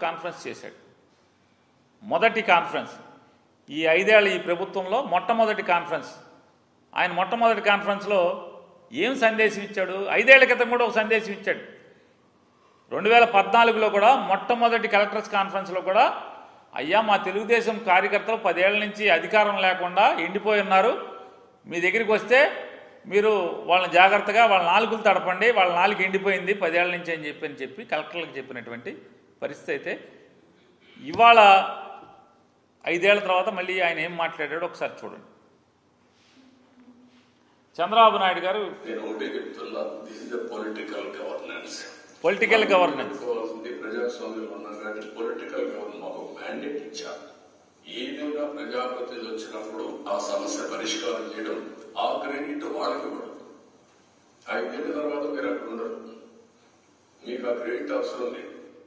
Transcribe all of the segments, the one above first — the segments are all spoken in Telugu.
కాన్ఫరెన్స్ చేశాడు మొదటి కాన్ఫరెన్స్ ఈ ఐదేళ్ల ఈ ప్రభుత్వంలో మొట్టమొదటి కాన్ఫరెన్స్ ఆయన మొట్టమొదటి కాన్ఫరెన్స్లో ఏం సందేశం ఇచ్చాడు ఐదేళ్ల క్రితం కూడా ఒక సందేశం ఇచ్చాడు రెండు వేల పద్నాలుగులో కూడా మొట్టమొదటి కలెక్టర్స్ కాన్ఫరెన్స్లో కూడా అయ్యా మా తెలుగుదేశం కార్యకర్తలు పదేళ్ల నుంచి అధికారం లేకుండా ఎండిపోయి ఉన్నారు మీ దగ్గరికి వస్తే మీరు వాళ్ళని జాగ్రత్తగా వాళ్ళ నాలుగులు తడపండి వాళ్ళ నాలుగు ఎండిపోయింది పదేళ్ల నుంచి అని చెప్పి అని చెప్పి కలెక్టర్లకు చెప్పినటువంటి పరిస్థితి అయితే ఇవాళ ఐదేళ్ల తర్వాత మళ్ళీ ఆయన ఏం మాట్లాడాడో ఒకసారి చూడండి చంద్రబాబు నాయుడు గారు నేను ఒకటే చెప్తున్నా this is the political governance political governance పెట్టుకోవాల్సింది ప్రజాస్వామ్యం ఉన్నాం కాబట్టి పొలిటికల్ గవర్నెన్స్ మాకు మ్యాండేట్ ఇచ్చారు ఏదైనా ప్రజాప్రతినిధులు వచ్చినప్పుడు ఆ సమస్య పరిష్కారం చేయడం ఆ క్రెడిట్ వాళ్ళకి ఇవ్వడం ఐదేళ్ల తర్వాత మీరు అక్కడ ఉండరు మీకు ఆ క్రెడిట్ అవసరం లేదు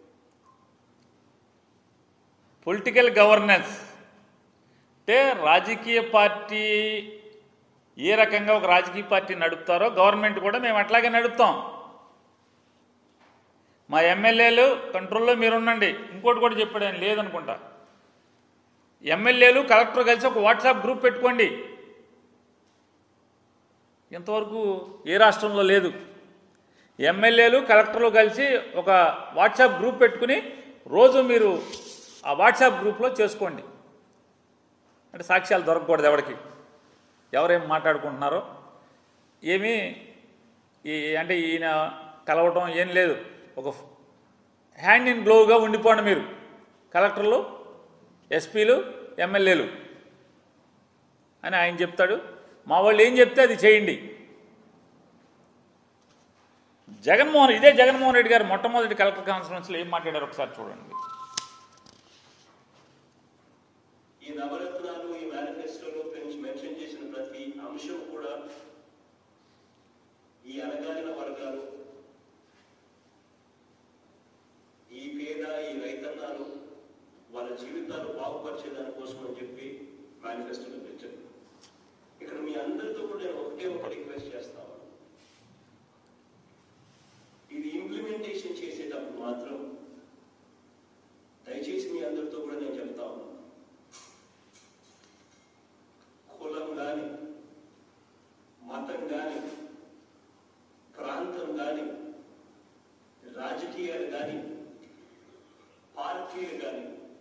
పొలిటికల్ గవర్నెన్స్ అంటే రాజకీయ పార్టీ ఏ రకంగా ఒక రాజకీయ పార్టీ నడుపుతారో గవర్నమెంట్ కూడా మేము అట్లాగే నడుపుతాం మా ఎమ్మెల్యేలు కంట్రోల్లో మీరు ఉండండి ఇంకోటి కూడా చెప్పాడు ఆయన లేదనుకుంటా ఎమ్మెల్యేలు కలెక్టర్ కలిసి ఒక వాట్సాప్ గ్రూప్ పెట్టుకోండి ఇంతవరకు ఏ రాష్ట్రంలో లేదు ఎమ్మెల్యేలు కలెక్టర్లు కలిసి ఒక వాట్సాప్ గ్రూప్ పెట్టుకుని రోజు మీరు ఆ వాట్సాప్ గ్రూప్లో చేసుకోండి అంటే సాక్ష్యాలు దొరకకూడదు ఎవరికి ఎవరేం మాట్లాడుకుంటున్నారో ఏమీ ఈ అంటే ఈయన కలవటం ఏం లేదు ఒక హ్యాండ్ ఇన్ గ్లోవ్గా ఉండిపోండి మీరు కలెక్టర్లు ఎస్పీలు ఎమ్మెల్యేలు అని ఆయన చెప్తాడు మా వాళ్ళు ఏం చెప్తే అది చేయండి జగన్మోహన్ ఇదే జగన్మోహన్ రెడ్డి గారు మొట్టమొదటి కలెక్టర్ కాన్ఫరెన్స్లో ఏం మాట్లాడారు ఒకసారి చూడండి ఈ నవరత్నాలు ఈ మేనిఫెస్టోలో పెంచి మెన్షన్ చేసిన ప్రతి అంశం కూడా ఈ అణగారిన వర్గాలు ఈ పేద ఈ రైతన్నాలు వాళ్ళ జీవితాలు బాగుపరిచే దానికోసం అని చెప్పి మేనిఫెస్టోలో పెంచారు ఇక్కడ మీ అందరితో కూడా నేను ఒకటే ఒక రిక్వెస్ట్ చేస్తాను ఇది ఇంప్లిమెంటేషన్ చేసేటప్పుడు మాత్రం దయచేసి మీ అందరితో కూడా నేను చెప్తా ఉన్నాను కులం కానీ మతం కానీ ప్రాంతం కానీ రాజకీయాలు కానీ పార్టీలు కానీ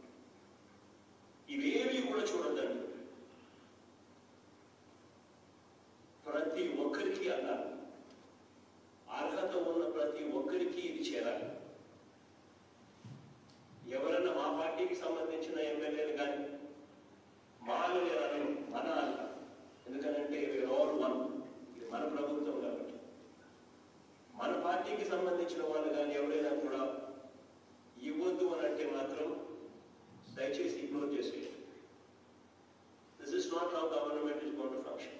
ఇవేవి కూడా చూడొద్దండి ప్రతి ఒక్కరికి అన్నారు అర్హత ఉన్న ప్రతి ఒక్కరికి ఇది చేరాలి ఎవరన్నా మా పార్టీకి సంబంధించిన ఎమ్మెల్యేలు కానీ మాలు అనను మన అన్న ఎందుకనంటే ఆల్ వన్ ఇది మన ప్రభుత్వం కాబట్టి మన పార్టీకి సంబంధించిన వాళ్ళు కానీ ఎవరైనా కూడా ఇవ్వద్దు అని అంటే మాత్రం దయచేసి ఇగ్నోర్ చేసేయండి this is not how government is going to function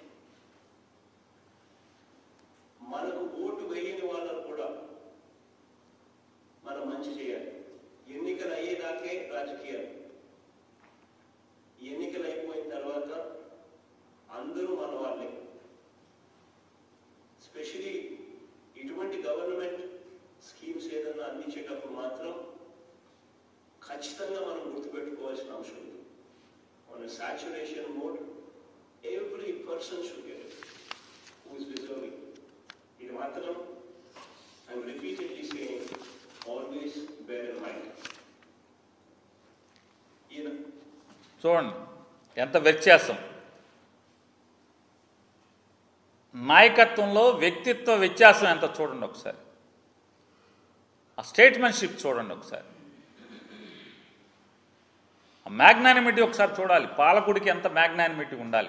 మనకు ఓటు వేయని వాళ్ళకు కూడా మనం మంచి చేయాలి ఎన్నికలు అయ్యేదాకే రాజకీయాలు ఎన్నికలు అయిపోయిన తర్వాత అందరూ మన వాళ్ళే స్పెషలీ ఇటువంటి గవర్నమెంట్ స్కీమ్స్ ఏదన్నా అందించేటప్పుడు మాత్రం ఖచ్చితంగా మనం గుర్తుపెట్టుకోవాల్సిన అంశం ఇది మన saturation mode every person should get who is deserving ఇది మాత్రం I'm repeatedly saying always bear in mind ఈయన చూడండి ఎంత వ్యత్యాసం నాయకత్వంలో వ్యక్తిత్వ వ్యత్యాసం ఎంత చూడండి ఒకసారి ఆ స్టేట్మెంట్షిప్ చూడండి ఒకసారి ఆ మ్యాగ్నానిమిటీ ఒకసారి చూడాలి పాలకుడికి ఎంత మ్యాగ్నానిమిటీ ఉండాలి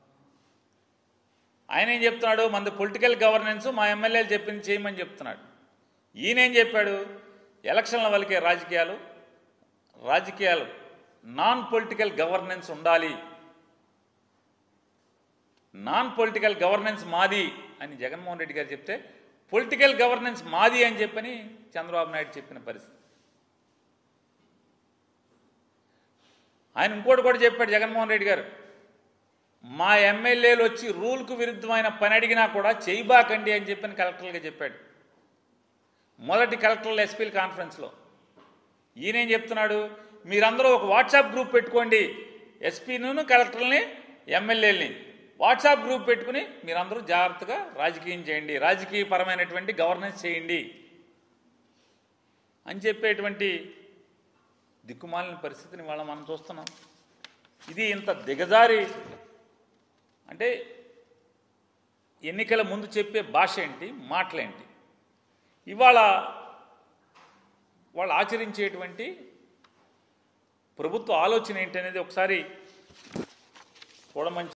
ఆయన ఏం చెప్తున్నాడు మనది పొలిటికల్ గవర్నెన్స్ మా ఎమ్మెల్యేలు చెప్పింది చేయమని చెప్తున్నాడు ఈయన ఏం చెప్పాడు ఎలక్షన్ల వరకే రాజకీయాలు రాజకీయాలు నాన్ పొలిటికల్ గవర్నెన్స్ ఉండాలి నాన్ పొలిటికల్ గవర్నెన్స్ మాది అని జగన్మోహన్ రెడ్డి గారు చెప్తే పొలిటికల్ గవర్నెన్స్ మాది అని చెప్పని చంద్రబాబు నాయుడు చెప్పిన పరిస్థితి ఆయన ఇంకోటి కూడా చెప్పాడు జగన్మోహన్ రెడ్డి గారు మా ఎమ్మెల్యేలు వచ్చి రూల్కు విరుద్ధమైన పని అడిగినా కూడా చేయబాకండి అని చెప్పని కలెక్టర్లుగా చెప్పాడు మొదటి కలెక్టర్ల ఎస్పీల కాన్ఫరెన్స్లో ఈయనేం చెప్తున్నాడు మీరందరూ ఒక వాట్సాప్ గ్రూప్ పెట్టుకోండి ఎస్పీను కలెక్టర్ని ఎమ్మెల్యేలని వాట్సాప్ గ్రూప్ పెట్టుకుని మీరందరూ జాగ్రత్తగా రాజకీయం చేయండి రాజకీయపరమైనటువంటి గవర్నెన్స్ చేయండి అని చెప్పేటువంటి దిక్కుమాలిన పరిస్థితిని వాళ్ళ మనం చూస్తున్నాం ఇది ఇంత దిగజారి అంటే ఎన్నికల ముందు చెప్పే భాష ఏంటి మాటలేంటి ఇవాళ వాళ్ళు ఆచరించేటువంటి ప్రభుత్వ ఆలోచన ఏంటి అనేది ఒకసారి చూడమని